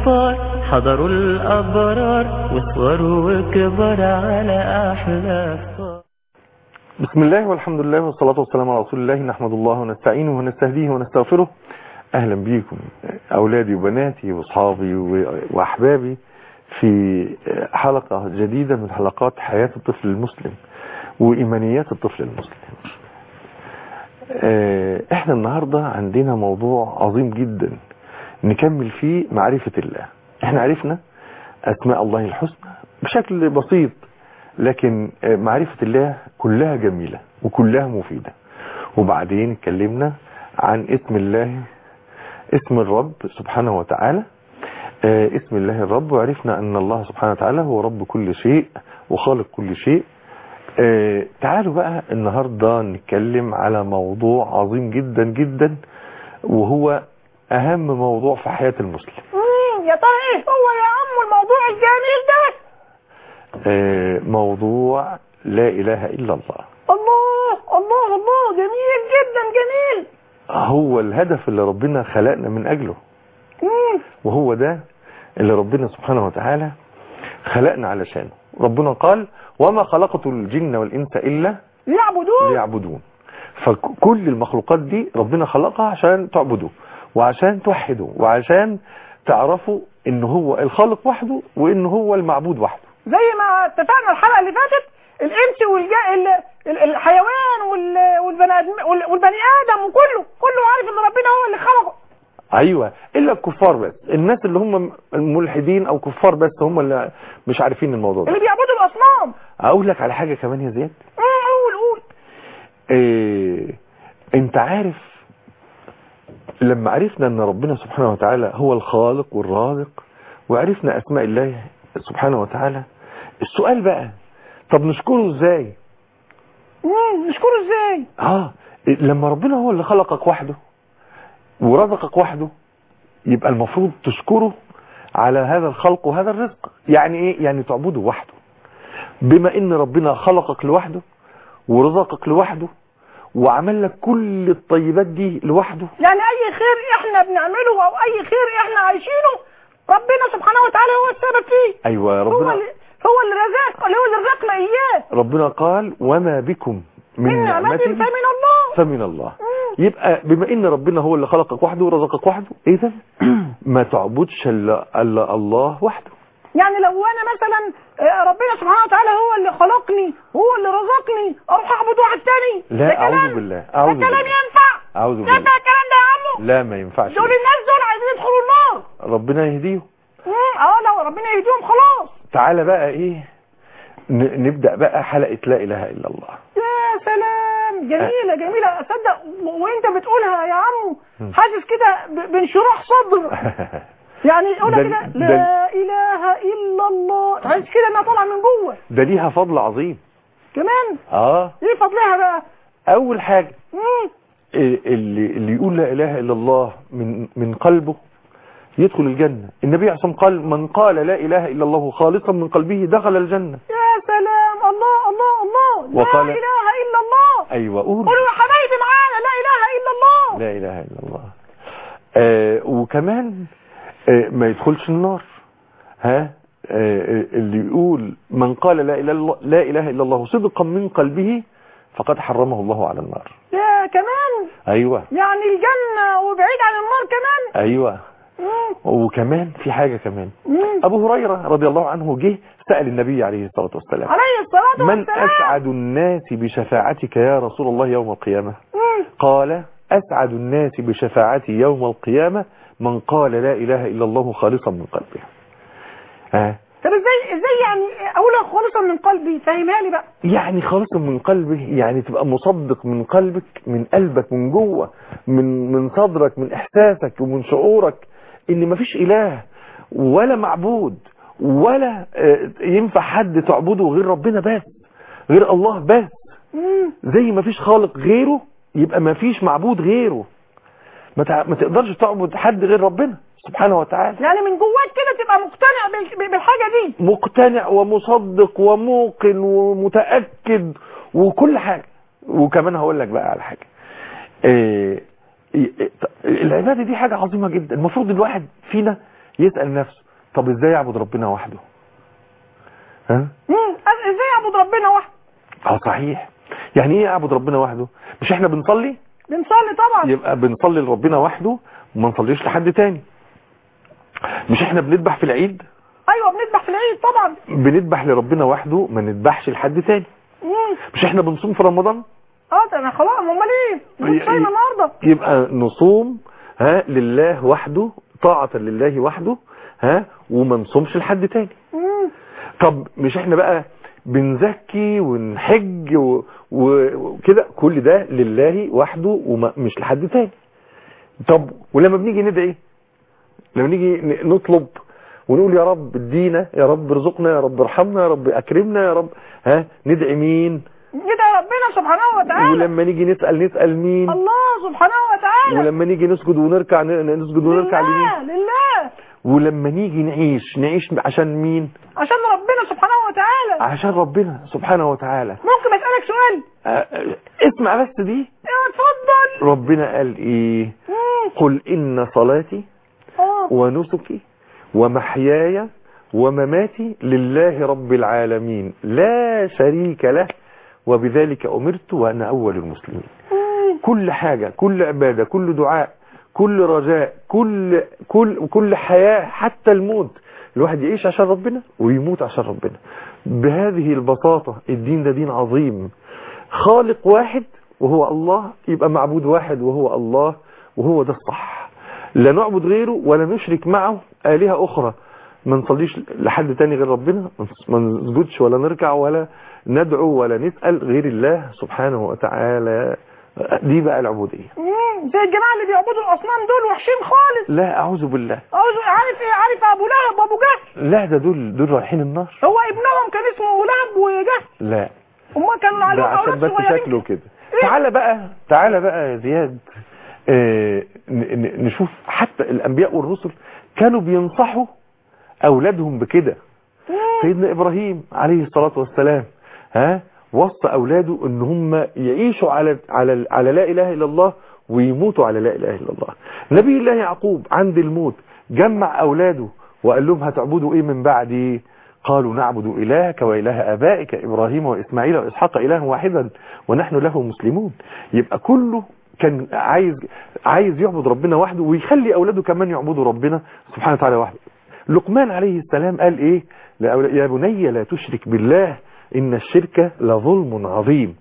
كفار حضروا الأبرار وصغروا وكبر على أحلى فطار بسم الله والحمد لله والصلاة والسلام على رسول الله نحمد الله ونستعينه ونستهديه ونستغفره أهلا بيكم أولادي وبناتي وأصحابي وأحبابي في حلقة جديدة من حلقات حياة الطفل المسلم وإيمانيات الطفل المسلم احنا النهاردة عندنا موضوع عظيم جدا نكمل فيه معرفة الله احنا عرفنا أسماء الله الحسنى بشكل بسيط لكن معرفة الله كلها جميلة وكلها مفيدة وبعدين اتكلمنا عن اسم الله اسم الرب سبحانه وتعالى اسم الله الرب وعرفنا أن الله سبحانه وتعالى هو رب كل شيء وخالق كل شيء تعالوا بقى النهاردة نتكلم على موضوع عظيم جدا جدا وهو أهم موضوع في حياة المسلم يا ترى ايه هو يا عم الموضوع الجميل ده موضوع لا إله إلا الله الله الله الله جميل جدا جميل هو الهدف اللي ربنا خلقنا من أجله مم. وهو ده اللي ربنا سبحانه وتعالى خلقنا علشانه ربنا قال وما خلقت الجن والإنس إلا يعبدون ليعبدون فكل المخلوقات دي ربنا خلقها عشان تعبدوا وعشان توحدوا وعشان تعرفوا ان هو الخالق وحده وان هو المعبود وحده زي ما اتفقنا الحلقه اللي فاتت الانس والجا ال- ال- الحيوان وال- والبني آدم- وال- والبني ادم وكله كله عارف ان ربنا هو اللي خلقه ايوه الا الكفار بس الناس اللي هم الملحدين او كفار بس هم اللي مش عارفين الموضوع ده اللي بيعبدوا الاصنام اقول لك على حاجه كمان يا زياد مم، قول قول إيه انت عارف لما عرفنا ان ربنا سبحانه وتعالى هو الخالق والرازق وعرفنا اسماء الله سبحانه وتعالى السؤال بقى طب نشكره ازاي مم، نشكره ازاي اه لما ربنا هو اللي خلقك وحده ورزقك وحده يبقى المفروض تشكره على هذا الخلق وهذا الرزق يعني ايه يعني تعبده وحده بما ان ربنا خلقك لوحده ورزقك لوحده وعمل لك كل الطيبات دي لوحده يعني اي خير احنا بنعمله او اي خير احنا عايشينه ربنا سبحانه وتعالى هو السبب فيه ايوه هو ربنا اللي هو اللي رزقك اللي هو اللي رزقنا اياه ربنا قال وما بكم من من نعمة نعمة فمن الله فمن الله مم. يبقى بما ان ربنا هو اللي خلقك وحده ورزقك وحده اذا ما تعبدش الا الا الله وحده يعني لو انا مثلا آه، ربنا سبحانه وتعالى هو اللي خلقني هو اللي رزقني اروح اعبد واحد تاني لا، ده كلام- أعوذ بالله، أعوذ ده كلام بالله. ينفع اعوذ ينفع بالله الكلام ده يا عمو لا ما ينفعش دول الناس دول عايزين يدخلوا النار ربنا يهديه مم، اه لو ربنا يهديهم خلاص تعالى بقى ايه ن- نبدأ بقى حلقة لا اله الا الله يا سلام جميلة جميلة أصدق و- وانت بتقولها يا عمو حاسس كده ب- بانشراح صدر يعني يقولها ده- كده ده- لا إله إلا الله تحس كده انها طالعة من جوه ده ليها فضل عظيم كمان اه ايه فضلها بقى اول حاجة مم. إيه اللي اللي يقول لا اله الا الله من من قلبه يدخل الجنة النبي عليه الصلاة والسلام قال من قال لا اله الا الله خالصا من قلبه دخل الجنة يا سلام الله الله الله لا وقال- إله إلا الله ايوه قول قولوا يا حبايبي معانا لا إله إلا الله لا اله الا الله آه وكمان آه ما يدخلش النار ها آه اللي يقول من قال لا اله الا الله لا اله الا الله صدقا من قلبه فقد حرمه الله على النار يا كمان ايوه يعني الجنة وبعيد عن النار كمان ايوه مم. وكمان في حاجة كمان مم. ابو هريرة رضي الله عنه جه سأل النبي عليه الصلاة والسلام عليه الصلاة من والسلام اسعد الناس بشفاعتك يا رسول الله يوم القيامة مم. قال أسعد الناس بشفاعتي يوم القيامة من قال لا إله إلا الله خالصا من قلبه ها طب ازاي ازاي يعني اقولها خالصا من قلبي فهمها لي بقى يعني خالصا من قلبه يعني تبقى مصدق من قلبك من قلبك من جوه من من صدرك من إحساسك ومن شعورك إن مفيش إله ولا معبود ولا آه، ينفع حد تعبده غير ربنا بس غير الله بس مم. زي ما فيش خالق غيره يبقى ما فيش معبود غيره ما تع- ما تقدرش تعبد حد غير ربنا سبحانه وتعالى يعني من جواك كده تبقى مقتنع بال- بالحاجة دي مقتنع ومصدق وموقن ومتأكد وكل حاجة وكمان هقول لك بقى على حاجة إيه إيه، العبادة دي حاجة عظيمة جدا المفروض الواحد فينا يسأل نفسه طب ازاي يعبد ربنا وحده ها مم. أز- ازاي اعبد ربنا وحده اه صحيح يعني ايه اعبد ربنا وحده مش احنا بنصلي بنصلي طبعا يبقى بنصلي لربنا وحده وما نصليش لحد تاني مش احنا بنذبح في العيد ايوه بنذبح في العيد طبعا بنذبح لربنا وحده ما نذبحش لحد تاني مم. مش احنا بنصوم في رمضان اه ده انا خلاص امال ايه ي- مش صايم النهارده يبقى نصوم ها لله وحده طاعة لله وحده ها وما نصومش لحد تاني مم. طب مش احنا بقى بنزكي ونحج و- و- وكده كل ده لله وحده ومش لحد تاني طب ولما بنيجي ندعي لما نيجي ن- نطلب ونقول يا رب ادينا يا رب ارزقنا يا رب ارحمنا يا رب اكرمنا يا رب ها ندعي مين ندعي ربنا سبحانه وتعالى ولما نيجي نسأل نسأل مين الله سبحانه وتعالى ولما نيجي نسجد ونركع ن- نسجد ونركع لمين لله لله ولما نيجي نعيش نعيش عشان مين عشان ربنا سبحانه وتعالى عشان ربنا سبحانه وتعالى ممكن اسالك سؤال آه، آه، اسمع بس دي ايه اتفضل ربنا قال ايه مم. قل ان صلاتي اه ونسكي ومحياي ومماتي لله رب العالمين لا شريك له وبذلك أمرت وأنا أول المسلمين مم. كل حاجة كل عبادة كل دعاء كل رجاء كل كل كل حياة حتى الموت الواحد يعيش عشان ربنا ويموت عشان ربنا بهذه البساطة الدين ده دين عظيم خالق واحد وهو الله يبقى معبود واحد وهو الله وهو ده الصح لا نعبد غيره ولا نشرك معه آلهة أخرى ما نصليش لحد تاني غير ربنا ما نسجدش ولا نركع ولا ندعو ولا نسأل غير الله سبحانه وتعالى دي بقى العبودية مم. زي الجماعه اللي بيعبدوا الاصنام دول وحشين خالص لا أعوذ بالله عاوز عارف ايه عارف ابو لهب وابو جهل لا ده دول دول رايحين النار هو ابنهم كان اسمه لهب وجهل لا هم كانوا ده عليهم عشان اولاد بس صغيرين شكله كده تعالى بقى تعالى بقى يا زياد آه، ن- ن- نشوف حتى الأنبياء والرسل كانوا بينصحوا أولادهم بكده مم. سيدنا إبراهيم عليه الصلاة والسلام ها وصى أولاده إن هم يعيشوا على على على لا إله إلا الله ويموتوا على لا إله إلا الله نبي الله يعقوب عند الموت جمع أولاده وقال لهم هتعبدوا إيه من بعدي قالوا نعبد إلهك وإله آبائك إبراهيم وإسماعيل وإسحاق إلها واحدا ونحن له مسلمون يبقى كله كان عايز عايز يعبد ربنا وحده ويخلي أولاده كمان يعبدوا ربنا سبحانه وتعالى وحده لقمان عليه السلام قال ايه لأولا- يا بني لا تشرك بالله ان الشرك لظلم عظيم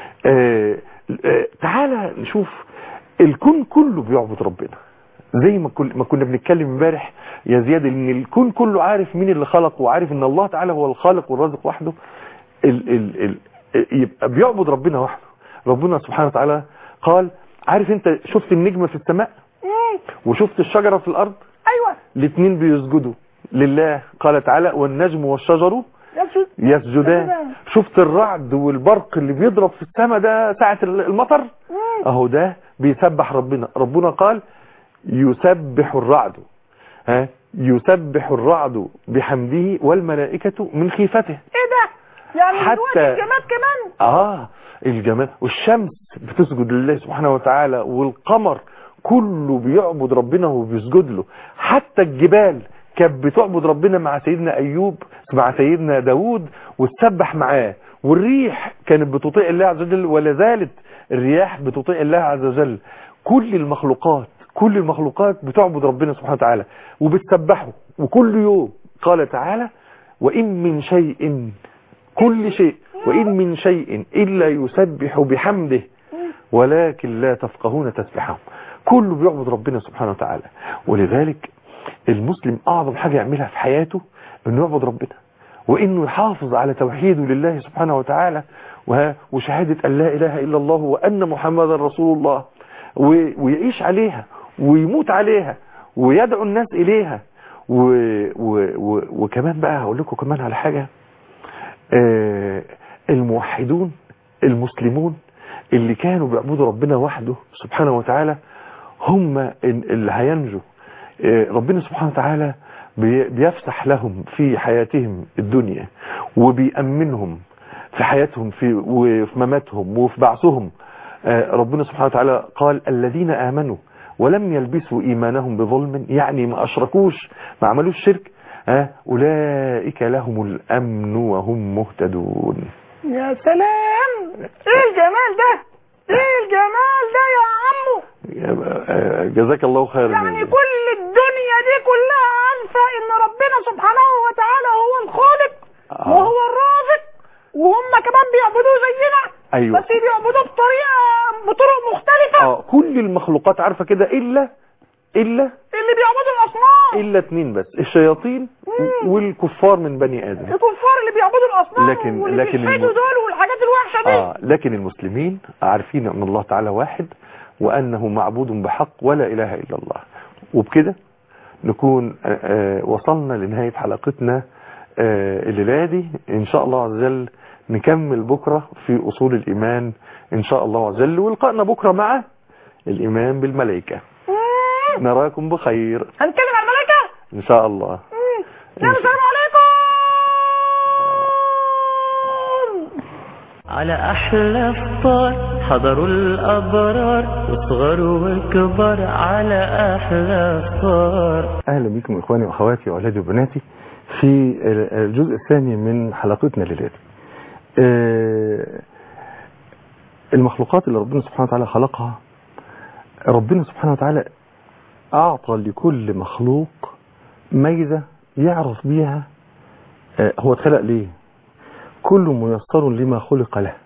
آه آه تعالى نشوف الكون كله بيعبد ربنا زي ما كل ما كنا بنتكلم امبارح يا زياد ان الكون كله عارف مين اللي خلق وعارف ان الله تعالى هو الخالق والرازق وحده ال ال ال يبقى بيعبد ربنا وحده ربنا سبحانه وتعالى قال عارف انت شفت النجمة في السماء مم. وشفت الشجرة في الارض ايوه الاثنين بيسجدوا لله قال تعالى والنجم والشجر يسجد يسجدان يسجدان. شفت الرعد والبرق اللي بيضرب في السماء ده ساعة المطر مم. اهو ده بيسبح ربنا ربنا قال يسبح الرعد ها يسبح الرعد بحمده والملائكة من خيفته ايه ده يعني حتى- دلوقتي الجماد كمان اه الجمال والشمس بتسجد لله سبحانه وتعالى والقمر كله بيعبد ربنا وبيسجد له حتى الجبال كانت بتعبد ربنا مع سيدنا ايوب مع سيدنا داود وتسبح معاه والريح كانت بتطيع الله عز وجل ولا زالت الرياح بتطيع الله عز وجل كل المخلوقات كل المخلوقات بتعبد ربنا سبحانه وتعالى وبتسبحه وكل يوم قال تعالى وإن من شيء كل شيء وإن من شيء إلا يسبح بحمده ولكن لا تفقهون تسبحهم كله بيعبد ربنا سبحانه وتعالى ولذلك المسلم أعظم حاجة يعملها في حياته أنه يعبد ربنا وأنه يحافظ على توحيده لله سبحانه وتعالى وه- وشهادة أن لا إله إلا الله وأن محمدا رسول الله و- ويعيش عليها ويموت عليها ويدعو الناس إليها و و و وكمان بقى هقول لكم كمان على حاجة آه، الموحدون المسلمون اللي كانوا بيعبدوا ربنا وحده سبحانه وتعالى هم ال- اللي هينجوا آه، ربنا سبحانه وتعالى بي- بيفسح لهم في حياتهم الدنيا وبيأمنهم في حياتهم في وفي مماتهم وفي بعثهم آه، ربنا سبحانه وتعالى قال الذين آمنوا ولم يلبسوا إيمانهم بظلم يعني ما أشركوش ما عملوش شرك ها أولئك لهم الأمن وهم مهتدون يا سلام ايه الجمال ده ايه الجمال ده يا عمو جزاك الله خيرا يعني كل الدنيا دي كلها عارفة ان ربنا سبحانه وتعالى هو الخالق آه. وهو الرازق وهم كمان بيعبدوه زينا أيوة. بس بيعبدوه بطريقة بطرق مختلفة اه كل المخلوقات عارفة كده إلا إلا اللي بيعبدوا الاصنام إلا اتنين بس الشياطين مم. والكفار من بني آدم الكفار اللي بيعبدوا الاصنام لكن- واللي لكن بيلحدوا الم- دول والحاجات الوحشة دي آه لكن المسلمين عارفين أن الله تعالى واحد وأنه معبود بحق ولا إله إلا الله وبكده نكون آه، آه، وصلنا لنهاية حلقتنا آه، الليلة دي إن شاء الله عز وجل نكمل بكرة في أصول الإيمان إن شاء الله عز وجل ولقائنا بكرة مع الإيمان بالملائكة مم. نراكم بخير هنتكلم عن الملائكة إن شاء الله مم. إن يلا شاء- السلام عليكم على أحلى فطار حضروا الأبرار وصغروا وكبر على أحلى فطار اهلا بكم اخواني واخواتي واولادي وبناتي في الجزء الثاني من حلقتنا الليله دي. آه، المخلوقات اللي ربنا سبحانه وتعالى خلقها ربنا سبحانه وتعالى اعطى لكل مخلوق ميزه يعرف بيها آه، هو اتخلق ليه كل ميسر لما خلق له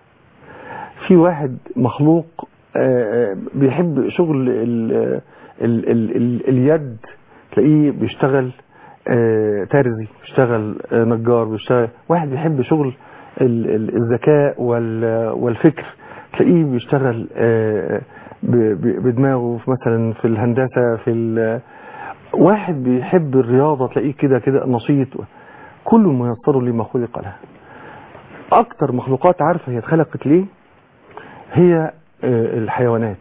في واحد مخلوق آه، آه، بيحب شغل ال ال ال ال اليد تلاقيه بيشتغل آه، ترزي بيشتغل آه، نجار بيشتغل واحد بيحب شغل ال- ال- الذكاء وال- والفكر تلاقيه بيشتغل آه، ب- ب- بدماغه في مثلا في الهندسة في ال- واحد بيحب الرياضة تلاقيه كده كده نشيط كل ميسر لما خلق له اكتر مخلوقات عارفة هي اتخلقت ليه هي آه، الحيوانات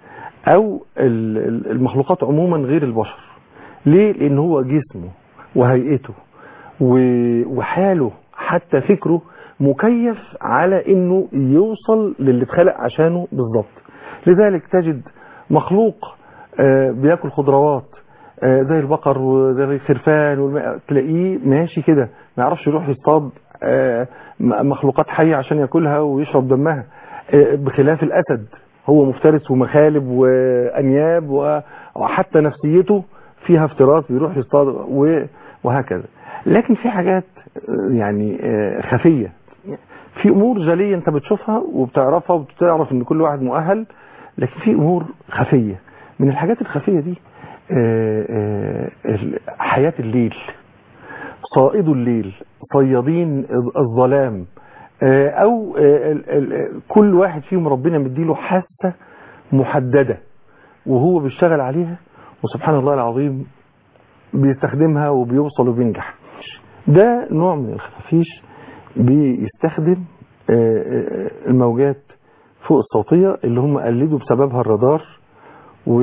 او ال- ال- المخلوقات عموما غير البشر ليه لان هو جسمه وهيئته و- وحاله حتى فكره مكيف على انه يوصل للي اتخلق عشانه بالظبط لذلك تجد مخلوق آه، بياكل خضروات آه، زي البقر وزي الخرفان والم- تلاقيه ماشي كده ما يعرفش يروح يصطاد آه، م- مخلوقات حية عشان ياكلها ويشرب دمها آه، بخلاف الأسد هو مفترس ومخالب وأنياب و- وحتى نفسيته فيها افتراس بيروح يصطاد و- وهكذا لكن في حاجات آه، يعني آه، خفية في أمور جلية أنت بتشوفها وبتعرفها وبتعرف أن كل واحد مؤهل لكن في أمور خفية من الحاجات الخفية دي آه، آه، ال- حياة الليل صائد الليل صيادين الظلام آه، او آه، ال- ال- كل واحد فيهم ربنا مديله حاسة محددة وهو بيشتغل عليها وسبحان الله العظيم بيستخدمها وبيوصل وبينجح ده نوع من الخفافيش بيستخدم آه، آه، الموجات فوق الصوتية اللي هم قلدوا بسببها الرادار و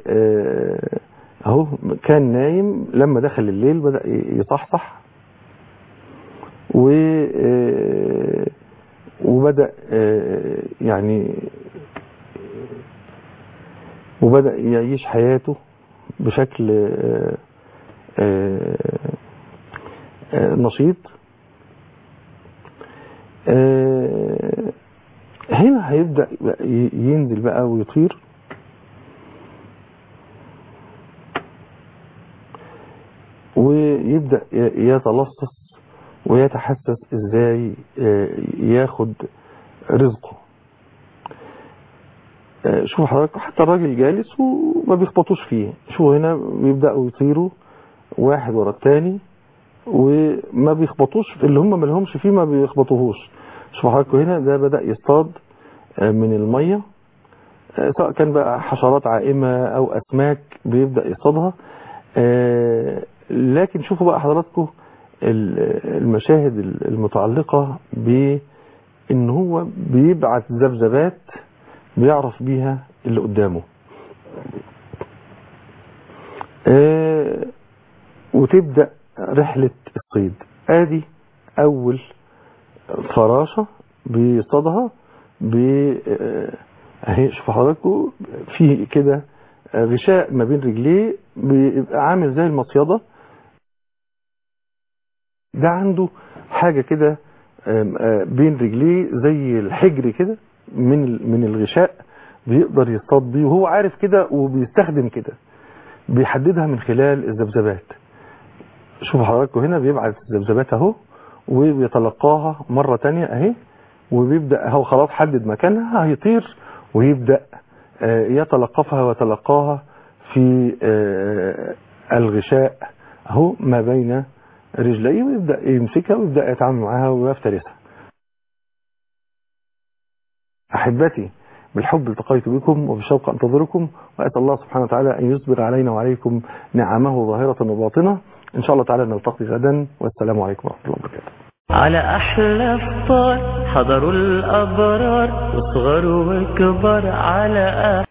آه، اهو كان نايم لما دخل الليل بدأ يصحصح و آه، وبدأ آه، يعني وبدأ يعيش حياته بشكل آه، آه، آه، نشيط آه، هنا هيبدأ بقى ي- ينزل بقى ويطير ويبدأ ي- يتلصص ويتحسس ازاي آه، ياخد رزقه آه، شوف حضرتك حتى الراجل جالس وما بيخبطوش فيه شوف هنا بيبدأوا يطيروا واحد ورا التاني وما بيخبطوش في اللي هم ما لهمش فيه ما بيخبطوهوش شوف حضرتك هنا ده بدأ يصطاد آه، من المية آه، سواء كان بقى حشرات عائمة او اسماك بيبدأ يصطادها آه، لكن شوفوا بقى حضراتكم ال- المشاهد المتعلقة بان هو بيبعت ذبذبات بيعرف بيها اللي قدامه آه، وتبدأ رحلة الصيد ادي اول فراشة بيصطادها ب آه، اهي شوفوا حضراتكم في كده آه، غشاء ما بين رجليه بيبقى عامل زي المصيدة ده عنده حاجة كده آم، آه، بين رجليه زي الحجر كده من ال- من الغشاء بيقدر يصطاد بيه وهو عارف كده وبيستخدم كده بيحددها من خلال الذبذبات شوفوا حضراتكم هنا بيبعت الذبذبات اهو وبيتلقاها مرة تانية اهي وبيبدأ هو خلاص حدد مكانها هيطير ويبدأ آه، يتلقفها ويتلقاها في آه، الغشاء اهو ما بين رجليه ويبدأ يمسكها ويبدأ يتعامل معها ويفترسها أحبتي بالحب التقيت بكم وبالشوق أنتظركم وأسأل الله سبحانه وتعالى أن يصبر علينا وعليكم نعمه ظاهرة وباطنة إن شاء الله تعالى نلتقي غدا والسلام عليكم ورحمة الله وبركاته على أحلى فطار حضروا الأبرار وصغر وكبر على أحلى